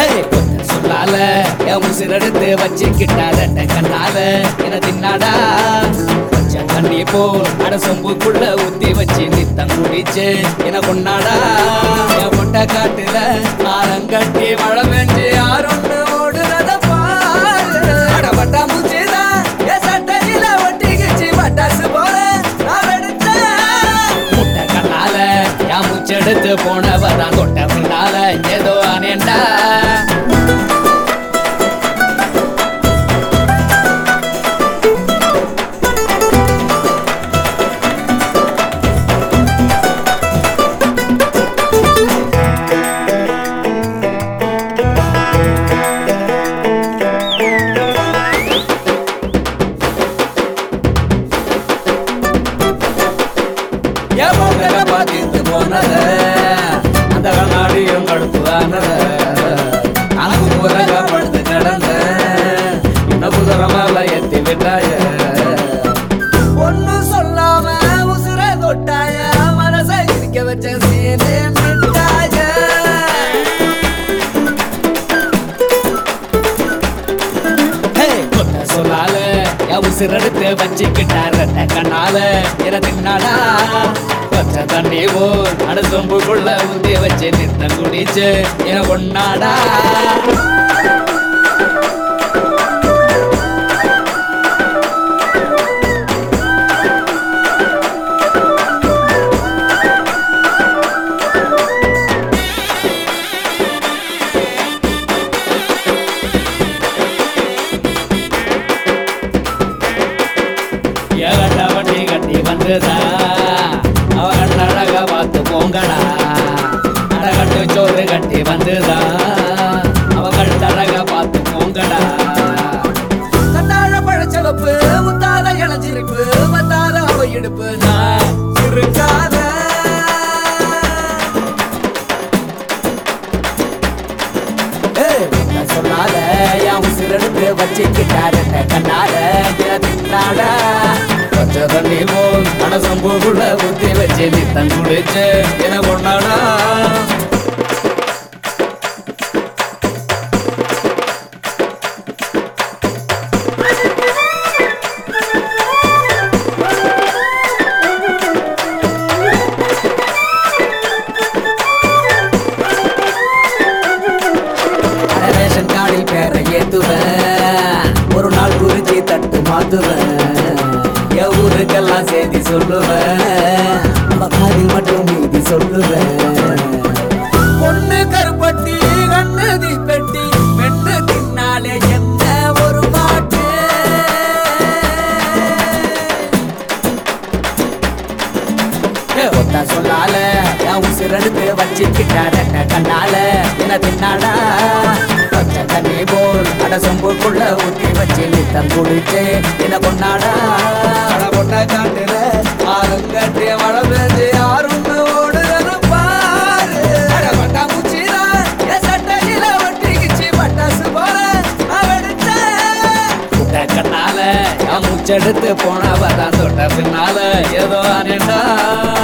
ஹே, கொஞ்சம் சொல்லால என் உசிரெடுத்து வச்சுக்கிட்டார கண்ணால என தின்னாடா கொஞ்சம் தண்ணி போல் அட சொம்புக்குள்ள ஊத்தி வச்சு நித்தம் குடிச்சு என கொண்டாடா என் முட்டை காட்டுல ஆரங்கட்டி மழை பெஞ்சு யாருன்னு ஓடுறத பாரு அட பட்டா மூச்சுதான் என் சட்டையில ஒட்டிக்கிச்சு பட்டாசு போல நான் வெடிச்சேன் முட்டை கண்ணால என் மூச்செடுத்து போனவதான் தொட்ட பின்னால ஏதோ அனேண்டா என் முகர பார்த்து போனத அந்த கண்ணாடியும் கடுப்புவானத அங்கு புறக படுத்து கிடந்த இந்த குதிரை மேல ஏத்தி விட்டாய ஒன்னும் சொல்லாம உசுர தொட்டாய மனசை இருக்க வச்ச சீனே மிட்டாய ஹே, கொட்ட சொல்லால என் உசிரெடுத்து வச்சுக்கிட்டார கண்ணால இறந்துனாடா பச்ச தண்ணி போல் அட சொம்புக்குள்ள ஊத்தி வச்சு நித்தம் குடிச்சு என கொண்டாடா ஏகண்ட வண்டி கட்டி வந்துதா அவ கண்ணழக பார்த்து போங்கடா அடகட்டு சோறு கட்டி வந்துதா அவ கண்ணழக பார்த்து போங்கடா கண்ணாழ பழச்சவப்பு முத்தாத இளஞ்சிருப்பு மத்தாத அவ இடுப்பு நான் இருக்காத ஏய், நான் சொன்னால என் உசிரெடுத்து வச்சுக்கிட்டாரு கண்ணால தின்னாட பச்சை தண்ணி போல் மனசம்பூக்குள்ள ஊத்தி வச்சு நித்தம் குடிச்சு என கொண்டாடா அட ரேஷன் கார்டில் பேரை ஏத்துவேன் ஒரு நாள் குறிச்சி தட்டு மாத்துவேன் என் ஊருக்கெல்லாம் செய்தி சொல்லுவேன் நம்ம காதில் மட்டும் மீதி சொல்லுவேன் பொண்ணு கருப்பட்டி கண்ணு தீப்பெட்டி பெண்ணு தின்னாலே என்ன ஒரு பாட்டு ஏ, ஒத்தா சொல்லால என் உசிரெடுத்து வச்சுக்கிட்டாட கண்ணால என்ன தின்னாடா பச்சை தண்ணி போல் அட சொம்புக்குள்ள ஊத்தி வச்சு நித்தம் குடிச்சு என்ன கொண்டாடா அட பொண்ண காட்டுல ஆளுங்கட்டி மழை பெஞ்சு யாருன்னு ஓடுறது பாரு அட பட்டா முச்சிரா என் சட்டையில ஒட்டிக்கிச்சு பட்டாசு போல நான் வெடிச்சேன் முட்டை கண்ணால என் மூச்செடுத்து போனவதான் தொட்ட பின்னால ஏதோ அனேண்டா